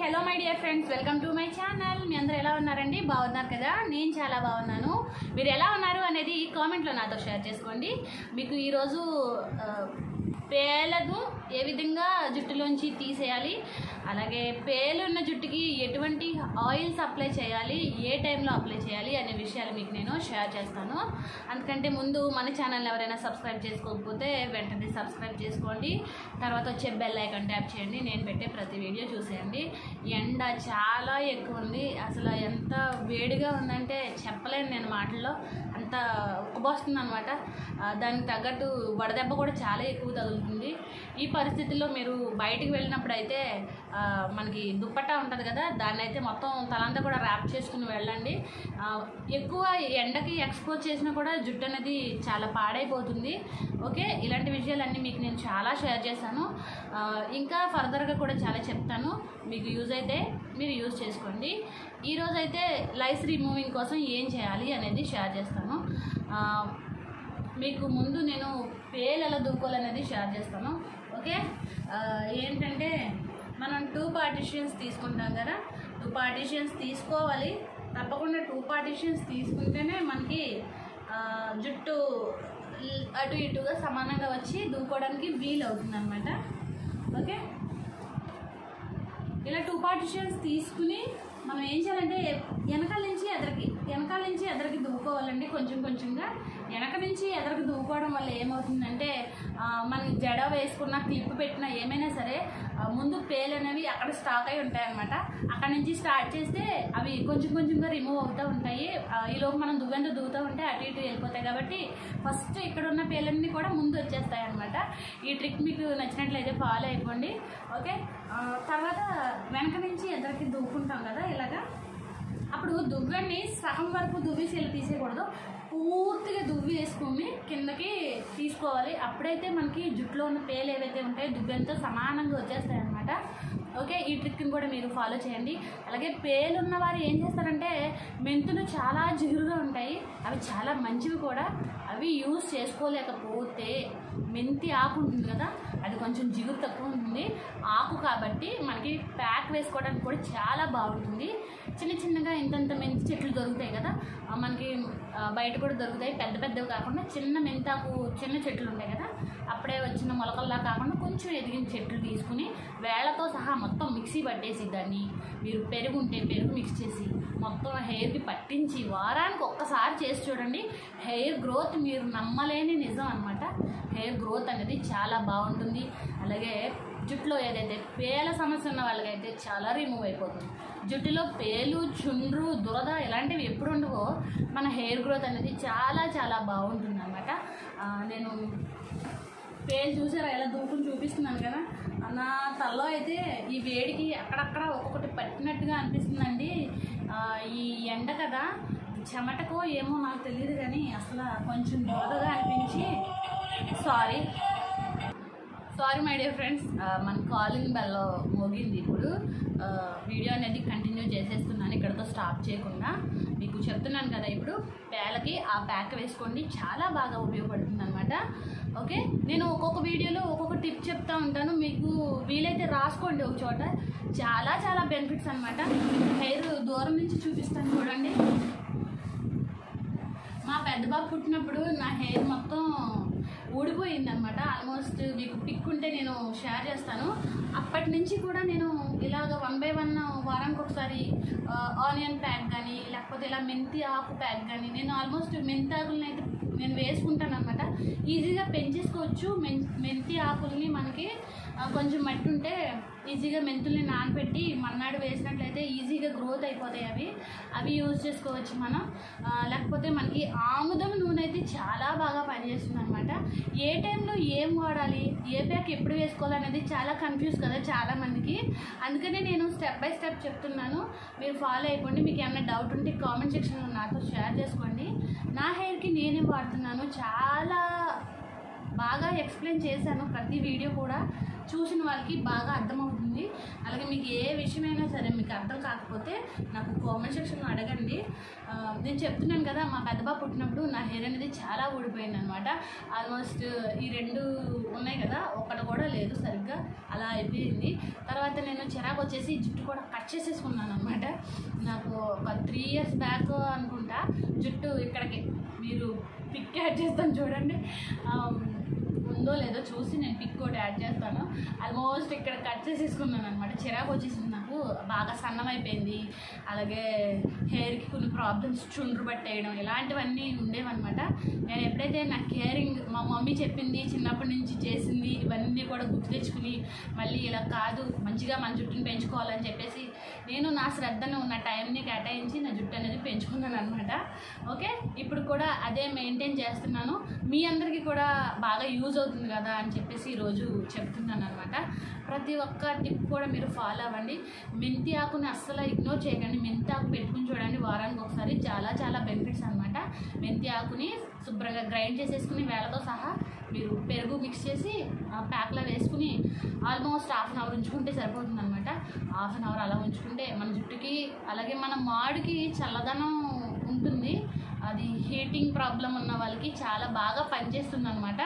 hello my dear friends welcome to my channel మీ అందరూ ఎలా ఉన్నారండి బాగున్నారు కదా నేను చాలా బాగున్నాను మీరు ఎలా ఉన్నారు అనేది కామెంట్లో నాతో షేర్ చేసుకోండి మీకు ఈరోజు ఆ, పేలను ఏ విధంగా జుట్టులోంచి తీసేయాలి అలాగే పేలున్న జుట్టుకి ఎటువంటి ఆయిల్స్ అప్లై చేయాలి ఏ టైంలో అప్లై చేయాలి అనే విషయాలు మీకు నేను షేర్ చేస్తాను అందుకంటే ముందు మన ఛానల్ ఎవరైనా సబ్స్క్రైబ్ చేసుకోకపోతే వెంటనే సబ్స్క్రైబ్ చేసుకోండి తర్వాత వచ్చే బెల్ ఐకాన్ ట్యాప్ చేయండి నేను పెట్టే ప్రతి వీడియో చూసేయండి ఎండ చాలా ఎక్కువ ఉంది అసలు ఎంత వేడిగా ఉందంటే చెప్పలేను నేను మాటల్లో అంత ఉబ్బొస్తుంది అనమాట దానికి తగ్గట్టు వడదెబ్బ కూడా చాలా ఎక్కువ తగులుతుంది ఈ పరిస్థితుల్లో మీరు బయటికి వెళ్ళినప్పుడు అయితే ఆ, మనకి దుప్పట్టా ఉంటుంది కదా దాన్ని అయితే మొత్తం తలంతా కూడా ర్యాప్ చేసుకుని వెళ్ళండి ఆ, ఎక్కువ ఎండకి ఎక్స్పోజ్ చేసినా కూడా జుట్టు అనేది చాలా పాడైపోతుంది ఓకే ఇలాంటి విషయాలన్నీ మీకు నేను చాలా షేర్ చేశాను ఆ, ఇంకా ఫర్దర్గా కూడా చాలా చెప్తాను మీకు యూజ్ అయితే మీరు యూజ్ చేసుకోండి ఈరోజు అయితే లైస్ రిమూవింగ్ కోసం ఏం చేయాలి అనేది షేర్ చేస్తాను ఆ, మీకు ముందు నేను పేలు ఎలా దూకోవాలనేది షేర్ చేస్తాను ఓకే ఆ, ఏంటంటే మనం టూ పార్టిషన్స్ తీసుకుంటాం కదా టూ పార్టిషన్స్ తీసుకోవాలి తప్పకుండా టూ పార్టిషన్స్ తీసుకుంటేనే మనకి ఆ, జుట్టు ల్- అటు ఇటుగా సమానంగా వచ్చి దూకోవడానికి వీలు అవుతుంది అనమాట ఓకే ఇలా టూ పార్టిషన్స్ తీసుకుని మనం ఏం చేయాలంటే వెనకాల నుంచి ఎదరికి వెనకాల నుంచి ఎదరికి దువ్వుకోవాలండి కొంచెం కొంచెంగా వెనక నుంచి ఎదరికి దువ్వుకోవడం వల్ల ఏమవుతుందంటే ఆ, మనకి జడ వేసుకున్న క్లిప్ పెట్టినా ఏమైనా సరే ఆ, ముందు పేలు అనేవి అక్కడ స్టాక్ అయి ఉంటాయి అనమాట అక్కడ నుంచి స్టార్ట్ చేస్తే అవి కొంచెం కొంచెంగా రిమూవ్ అవుతూ ఉంటాయి ఆ, ఈలోపు మనం దువ్వెంత దువ్వుతూ ఉంటే అటు ఇటు వెళ్ళిపోతాయి కాబట్టి ఫస్ట్ ఇక్కడ ఉన్న పేలన్నీ కూడా ముందు వచ్చేస్తాయి అనమాట ఈ ట్రిక్ మీకు నచ్చినట్లయితే ఫాలో అయిపోండి ఓకే ఆ, తర్వాత వెనక నుంచి ఎదరికి దువ్వుకుంటాం కదా ఇలాగా అప్పుడు దువ్వెన్ని సగం వరకు దువ్వేసి ఇలా తీసేయకూడదు పూర్తిగా దువ్వి వేసుకొని కిందకి తీసుకోవాలి అప్పుడైతే మనకి జుట్టులో ఉన్న పేలు ఏవైతే ఉంటాయో దువ్వెంతో సమానంగా వచ్చేస్తాయి అనమాట ఓకే ఈ ట్రిక్ని కూడా మీరు ఫాలో చేయండి అలాగే పేలు ఉన్న వారు ఏం చేస్తారంటే మెంతులు చాలా జిగురుగా ఉంటాయి అవి చాలా మంచివి కూడా అవి యూజ్ చేసుకోలేకపోతే మెంతి ఆకు ఉంటుంది కదా అది కొంచెం జిగురు తక్కువ ఉంటుంది ఆకు కాబట్టి మనకి ప్యాక్ వేసుకోవడానికి కూడా చాలా బాగుంటుంది చిన్న చిన్నగా ఇంతంత మెంతి చెట్లు దొరుకుతాయి కదా ఆ, మనకి ఆ, బయట కూడా దొరుకుతాయి పెద్ద పెద్దవి కాకుండా చిన్న మెంతాకు చిన్న చెట్లు ఉంటాయి కదా అప్పుడే వచ్చిన మొలకల్లా కాకుండా కొంచెం ఎదిగిన చెట్లు తీసుకుని వేళ్లతో సహా మొత్తం మిక్సీ పట్టేసి దాన్ని మీరు పెరుగు ఉంటే పెరుగు మిక్స్ చేసి మొత్తం హెయిర్కి పట్టించి వారానికి ఒక్కసారి చేసి చూడండి హెయిర్ గ్రోత్ మీరు నమ్మలేని నిజం అనమాట హెయిర్ గ్రోత్ అనేది చాలా బాగుంటుంది అలాగే జుట్టులో ఏదైతే పేల సమస్య ఉన్న వాళ్ళకైతే చాలా రిమూవ్ అయిపోతుంది జుట్టులో పేలు చుండ్రు దురద ఇలాంటివి ఎప్పుడు ఉండవో మన హెయిర్ గ్రోత్ అనేది చాలా చాలా బాగుంటుంది అనమాట నేను పేలు చూసారా ఎలా దూకుని చూపిస్తున్నాను కదా నా తలలో అయితే ఈ వేడికి అక్కడక్కడ ఒక్కొక్కటి పట్టినట్టుగా అనిపిస్తుందండి ఆ, ఈ ఎండ కదా చెమటకో ఏమో నాకు తెలియదు కానీ అసలు కొంచెం దురదగా అనిపించి sorry sorry my dear friends మన కాలింగ్ బెల్ మోగింది ఇప్పుడు ఆ, వీడియో అనేది కంటిన్యూ చేసేస్తున్నాను ఇక్కడతో స్టాప్ చేయకుండా మీకు చెప్తున్నాను కదా ఇప్పుడు పేలకి ఆ ప్యాక్ వేసుకోండి చాలా బాగా ఉపయోగపడుతుంది అనమాట ఓకే నేను ఒక్కొక్క వీడియోలో ఒక్కొక్క టిప్ చెప్తా ఉంటాను మీకు వీలైతే రాసుకోండి ఒక చోట చాలా చాలా బెనిఫిట్స్ అనమాట హెయిర్ దూరం నుంచి చూపిస్తాను చూడండి మా పెద్ద బాబు పుట్టినప్పుడు నా హెయిర్ మొత్తం ఊడిపోయింది అనమాట ఆల్మోస్ట్ మీకు పిక్ ఉంటే నేను షేర్ చేస్తాను అప్పటి నుంచి కూడా నేను ఇలాగ వన్ బై వన్ వారానికి ఒకసారి ఆనియన్ ప్యాక్ కానీ లేకపోతే ఇలా మెంతి ఆకు ప్యాక్ కానీ నేను ఆల్మోస్ట్ మెంతి ఆకులని అయితే నేను వేసుకుంటాను అనమాట ఈజీగా పెంచేసుకోవచ్చు మెన్ మెంతి ఆకుల్ని మనకి ఆ, కొంచెం మట్టి ఉంటే ఈజీగా మెంతుల్ని నానబెట్టి మన్నాడు వేసినట్లయితే ఈజీగా గ్రోత్ అయిపోతాయి అవి అవి యూజ్ చేసుకోవచ్చు మనం ఆ, లేకపోతే మనకి ఆముదం నూనె అయితే చాలా బాగా పనిచేస్తుంది అనమాట ఏ టైంలో ఏం వాడాలి ఏ ప్యాక్ ఎప్పుడు వేసుకోవాలనేది చాలా కన్ఫ్యూజ్ కదా చాలా మందికి అందుకనే నేను స్టెప్ బై స్టెప్ చెప్తున్నాను మీరు ఫాలో అయిపోండి మీకు ఏమైనా డౌట్ ఉంటే కామెంట్ సెక్షన్లో నాతో షేర్ చేసుకోండి నా హెయిర్కి నేనే వాడుతున్నాను చాలా బాగా ఎక్స్ప్లెయిన్ చేశాను ప్రతి వీడియో కూడా చూసిన వాళ్ళకి బాగా అర్థమవుతుంది అలాగే మీకు ఏ విషయమైనా సరే మీకు అర్థం కాకపోతే నాకు కామెంట్ సెక్షన్లో అడగండి ఆ, నేను చెప్తున్నాను కదా మా పెద్ద బాబు పుట్టినప్పుడు నా హెయిర్ అనేది చాలా ఊడిపోయింది అనమాట ఆల్మోస్ట్ ఈ రెండు ఉన్నాయి కదా ఒకటి కూడా లేదు సరిగ్గా అలా అయిపోయింది తర్వాత నేను చిరాకు వచ్చేసి జుట్టు కూడా కట్ చేసేసుకున్నాను అనమాట నాకు ఒక త్రీ ఇయర్స్ బ్యాక్ అనుకుంటా జుట్టు ఇక్కడికి మీరు పిక్ యాడ్ చేస్తాను చూడండి ఆ, ఉందో లేదో చూసి నేను పిక్ ఒకటి యాడ్ చేస్తాను ఆల్మోస్ట్ ఇక్కడ కట్ చేసేసుకున్నాను అనమాట చిరాకు వచ్చేసింది నాకు బాగా సన్నం అయిపోయింది అలాగే హెయిర్కి కొన్ని ప్రాబ్లమ్స్ చుండ్రు పట్టేయడం ఇలాంటివన్నీ ఉండేవన్నమాట నేను ఎప్పుడైతే నా కేరింగ్ మా మమ్మీ చెప్పింది చిన్నప్పటి నుంచి చేసింది ఇవన్నీ కూడా గుర్తు తెచ్చుకుని మళ్ళీ ఇలా కాదు మంచిగా మన జుట్టుని పెంచుకోవాలని చెప్పేసి నేను నా శ్రద్ధను నా టైంని కేటాయించి నా జుట్టు అనేది పెంచుకున్నాను అనమాట ఓకే ఇప్పుడు కూడా అదే మెయింటైన్ చేస్తున్నాను మీ అందరికీ కూడా బాగా యూజ్ అవుతుంది కదా అని చెప్పేసి ఈరోజు చెప్తున్నాను అనమాట ప్రతి ఒక్క టిప్ కూడా మీరు ఫాలో అవ్వండి మెంతి ఆకుని అస్సలు ఇగ్నోర్ చేయకండి మెంతి ఆకు పెట్టుకుని చూడండి వారానికి ఒకసారి చాలా చాలా బెనిఫిట్స్ అనమాట మెంతి ఆకుని శుభ్రంగా గ్రైండ్ చేసేసుకుని వేళతో సహా మీరు పెరుగు మిక్స్ చేసి ఆ ప్యాక్లో వేసుకుని ఆల్మోస్ట్ హాఫ్ అన్ అవర్ ఉంచుకుంటే సరిపోతుంది అనమాట హాఫ్ అన్ అవర్ అలా ఉంచుకుంటే మన జుట్టుకి అలాగే మన మాడికి చల్లదనం ఉంటుంది అది హీటింగ్ ప్రాబ్లం ఉన్న వాళ్ళకి చాలా బాగా పనిచేస్తుంది అనమాట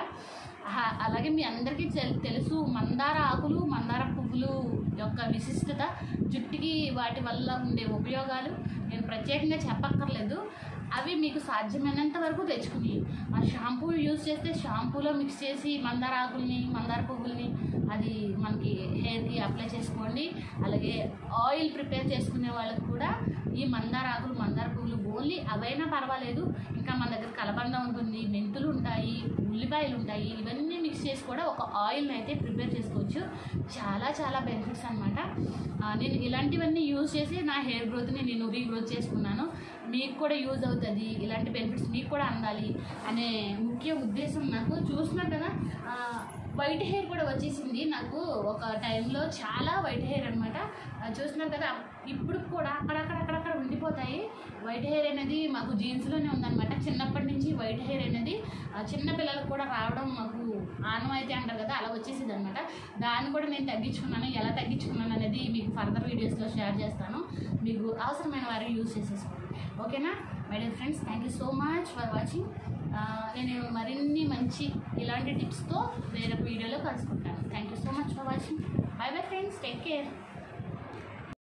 అలాగే మీ అందరికీ తెల్- తెలుసు మందార ఆకులు మందార పువ్వులు యొక్క విశిష్టత జుట్టుకి వాటి వల్ల ఉండే ఉపయోగాలు నేను ప్రత్యేకంగా చెప్పక్కర్లేదు అవి మీకు సాధ్యమైనంత వరకు తెచ్చుకుని ఆ షాంపూ యూజ్ చేస్తే షాంపూలో మిక్స్ చేసి మందార ఆకుల్ని మందార పువ్వుల్ని అది మనకి హెయిర్కి అప్లై చేసుకోండి అలాగే ఆయిల్ ప్రిపేర్ చేసుకునే వాళ్ళకి కూడా ఈ మందార ఆకులు మందార పువ్వులు ఓన్లీ అవైనా పర్వాలేదు ఇంకా మన దగ్గర కలబంద ఉంటుంది మెంతులు ఉంటాయి ఉల్లిపాయలు ఉంటాయి ఇవన్నీ మిక్స్ చేసి కూడా ఒక ఆయిల్ని అయితే ప్రిపేర్ చేసుకోవచ్చు చాలా చాలా బెనిఫిట్స్ అనమాట నేను ఇలాంటివన్నీ యూజ్ చేసి నా హెయిర్ గ్రోత్ని నేను రీగ్రోత్ చేసుకున్నాను మీకు కూడా యూజ్ అవుతుంది ఇలాంటి బెనిఫిట్స్ మీకు కూడా అందాలి అనే ముఖ్య ఉద్దేశం నాకు చూస్తున్నారు కదా ఆ, వైట్ హెయిర్ కూడా వచ్చేసింది నాకు ఒక టైంలో చాలా వైట్ హెయిర్ అనమాట చూస్తున్నారు కదా ఇప్పుడు కూడా అక్కడక్కడ అక్కడక్కడ ఉండిపోతాయి వైట్ హెయిర్ అనేది మాకు జీన్స్లోనే ఉందన్నమాట చిన్నప్పటి నుంచి వైట్ హెయిర్ అనేది ఆ, చిన్న పిల్లలకు కూడా రావడం మాకు ఆనవాయితీ అంటారు కదా అలా వచ్చేసింది అనమాట దాన్ని కూడా నేను తగ్గించుకున్నాను ఎలా తగ్గించుకున్నాను అనేది మీకు ఫర్దర్ వీడియోస్లో షేర్ చేస్తాను మీకు అవసరమైన వారు యూజ్ చేసేసుకోండి ఓకేనా my dear friends thank you so much for watching నేను మరిన్ని మంచి ఇలాంటి టిప్స్తో వేరే వీడియోలో కలుసుకుంటాను thank you so much for watching bye bye friends take care